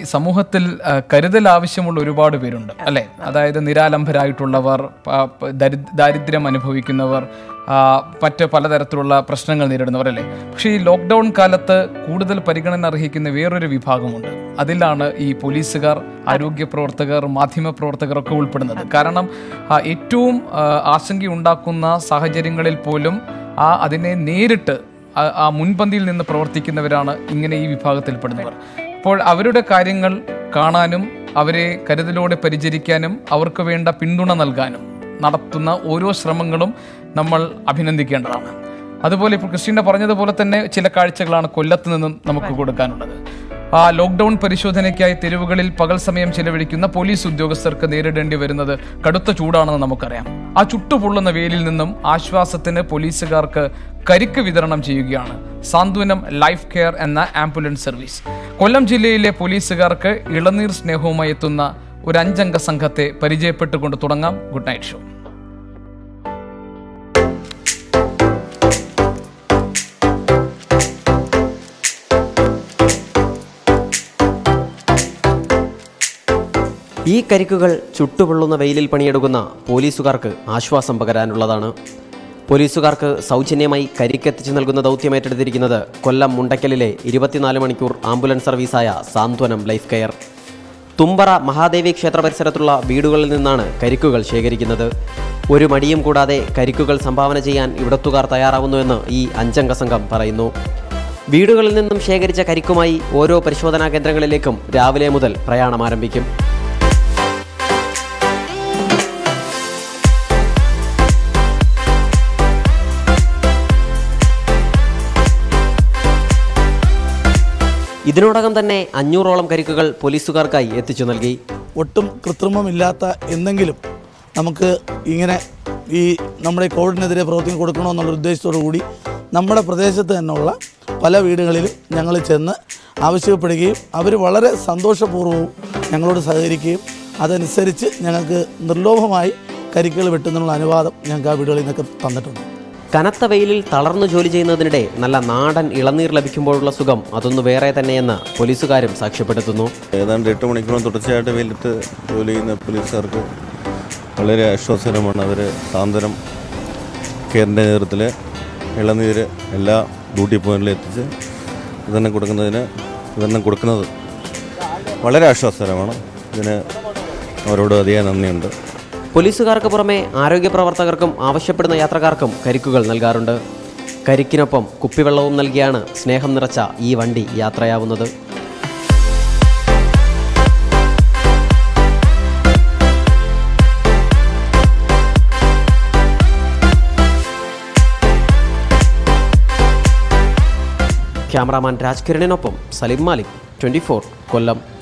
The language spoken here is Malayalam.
സമൂഹത്തിൽ ആ, കരുതൽ ആവശ്യമുള്ള ഒരുപാട് പേരുണ്ട് അല്ലെ അതായത് നിരാലംബരായിട്ടുള്ളവർ പ- പ- ദരി- ദാരിദ്ര്യം അനുഭവിക്കുന്നവർ ആ, മറ്റ് പലതരത്തിലുള്ള പ്രശ്നങ്ങൾ നേരിടുന്നവർ അല്ലേ പക്ഷേ ഈ ലോക്ക്ഡൗൺ കാലത്ത് കൂടുതൽ പരിഗണന അർഹിക്കുന്ന വേറൊരു വിഭാഗമുണ്ട് അതിലാണ് ഈ പോലീസുകാർ ആരോഗ്യ പ്രവർത്തകർ മാധ്യമ പ്രവർത്തകർ ഒക്കെ ഉൾപ്പെടുന്നത് കാരണം ആ, ഏറ്റവും ആ, ആശങ്കയുണ്ടാക്കുന്ന സാഹചര്യങ്ങളിൽ പോലും ആ അതിനെ നേരിട്ട് ആ- ആ മുൻപന്തിയിൽ നിന്ന് പ്രവർത്തിക്കുന്നവരാണ് ഇങ്ങനെ ഈ വിഭാഗത്തിൽപ്പെടുന്നവർ അപ്പോൾ അവരുടെ കാര്യങ്ങൾ കാണാനും അവരെ കരുതലോടെ പരിചരിക്കാനും അവർക്ക് വേണ്ട പിന്തുണ നൽകാനും നടത്തുന്ന ഓരോ ശ്രമങ്ങളും നമ്മൾ അഭിനന്ദിക്കേണ്ടതാണ് അതുപോലെ ഇപ്പോൾ ക്രിസ്റ്റീന പറഞ്ഞതുപോലെ തന്നെ ചില കാഴ്ചകളാണ് കൊല്ലത്ത് നിന്നും നമുക്ക് കൊടുക്കാനുള്ളത് ആ ലോക്ക്ഡൌൺ പരിശോധനയ്ക്കായി തെരുവുകളിൽ പകൽ സമയം ചെലവഴിക്കുന്ന പോലീസ് ഉദ്യോഗസ്ഥർക്ക് നേരിടേണ്ടി വരുന്നത് കടുത്ത ചൂടാണെന്ന് നമുക്കറിയാം ആ ചുട്ടുപൊള്ളുന്ന വെയിലിൽ നിന്നും ആശ്വാസത്തിന് പോലീസുകാർക്ക് കരിക്ക് വിതരണം ചെയ്യുകയാണ് സാന്ത്വനം ലൈഫ് കെയർ എന്ന ആംബുലൻസ് സർവീസ് കൊല്ലം ജില്ലയിലെ പോലീസുകാർക്ക് ഇളനീർ സ്നേഹവുമായി എത്തുന്ന ഒരു അഞ്ചംഗ സംഘത്തെ പരിചയപ്പെട്ടുകൊണ്ട് തുടങ്ങാം ഗുഡ് നൈറ്റ് ഷോ ഈ കരിക്കുകൾ ചുട്ടുപൊള്ളുന്ന വെയിലിൽ പണിയെടുക്കുന്ന പോലീസുകാർക്ക് ആശ്വാസം പകരാനുള്ളതാണ് പോലീസുകാർക്ക് സൗജന്യമായി കരിക്കെത്തിച്ചു നൽകുന്ന ദൗത്യമേറ്റെടുത്തിരിക്കുന്നത് കൊല്ലം മുണ്ടക്കലിലെ ഇരുപത്തിനാല് മണിക്കൂർ ആംബുലൻസ് സർവീസായ സാന്ത്വനം ലൈഫ് കെയർ തുമ്പറ മഹാദേവി ക്ഷേത്ര പരിസരത്തുള്ള വീടുകളിൽ നിന്നാണ് കരിക്കുകൾ ശേഖരിക്കുന്നത് ഒരു മടിയും കൂടാതെ കരിക്കുകൾ സംഭാവന ചെയ്യാൻ ഇവിടത്തുകാർ തയ്യാറാവുന്നുവെന്ന് ഈ അഞ്ചംഗ സംഘം പറയുന്നു വീടുകളിൽ നിന്നും ശേഖരിച്ച കരിക്കുമായി ഓരോ പരിശോധനാ കേന്ദ്രങ്ങളിലേക്കും രാവിലെ മുതൽ പ്രയാണം ആരംഭിക്കും ഇതിനോടകം തന്നെ അഞ്ഞൂറോളം കരിക്കുകൾ പോലീസുകാർക്കായി എത്തിച്ചു നൽകി ഒട്ടും കൃത്രിമമില്ലാത്ത എന്തെങ്കിലും നമുക്ക് ഇങ്ങനെ ഈ നമ്മുടെ ഈ കോവിഡിനെതിരെ പ്രവർത്തിക്കാൻ കൊടുക്കണമെന്നുള്ള ഉദ്ദേശത്തോടു കൂടി നമ്മുടെ പ്രദേശത്ത് തന്നെയുള്ള പല വീടുകളിലും ഞങ്ങൾ ചെന്ന് ആവശ്യപ്പെടുകയും അവർ വളരെ സന്തോഷപൂർവ്വവും ഞങ്ങളോട് സഹകരിക്കുകയും അതനുസരിച്ച് ഞങ്ങൾക്ക് നിർലോഭമായി കരിക്കുകൾ വെട്ടുന്നതിനുള്ള അനുവാദം ഞങ്ങൾക്ക് ആ വീടുകളിൽ നിന്നൊക്കെ തന്നിട്ടുണ്ട് കനത്ത വെയിലിൽ തളർന്നു ജോലി ചെയ്യുന്നതിനിടെ നല്ല നാടൻ ഇളനീർ ലഭിക്കുമ്പോഴുള്ള സുഖം അതൊന്നു വേറെ തന്നെയെന്ന് പോലീസുകാരും സാക്ഷ്യപ്പെടുത്തുന്നു ഏതാണ്ട് എട്ട് മണിക്കൂറും തുടർച്ചയായിട്ട് വെയിലത്ത് ജോലി ചെയ്യുന്ന പോലീസുകാർക്ക് വളരെ ആശ്വാസകരമാണ് അവർ സാന്ത്വനം കെയറിൻ്റെ നേതൃത്വത്തിൽ ഇളനീര് എല്ലാ ഡ്യൂട്ടി പോയിന്റിലും എത്തിച്ച് വിതരണം കൊടുക്കുന്നതിന് വിതരണം കൊടുക്കുന്നത് വളരെ ആശ്വാസകരമാണ് ഇതിന് അവരോട് അധികം നന്ദിയുണ്ട് പോലീസുകാർക്ക് പുറമെ ആരോഗ്യ പ്രവർത്തകർക്കും ആവശ്യപ്പെടുന്ന യാത്രക്കാർക്കും കരിക്കുകൾ നൽകാറുണ്ട് കരിക്കിനൊപ്പം കുപ്പിവെള്ളവും നൽകിയാണ് സ്നേഹം നിറച്ച ഈ വണ്ടി യാത്രയാവുന്നത് ക്യാമറാമാൻ രാജ്കിരണിനൊപ്പം സലിം മാലിക് ട്വൻറ്റി കൊല്ലം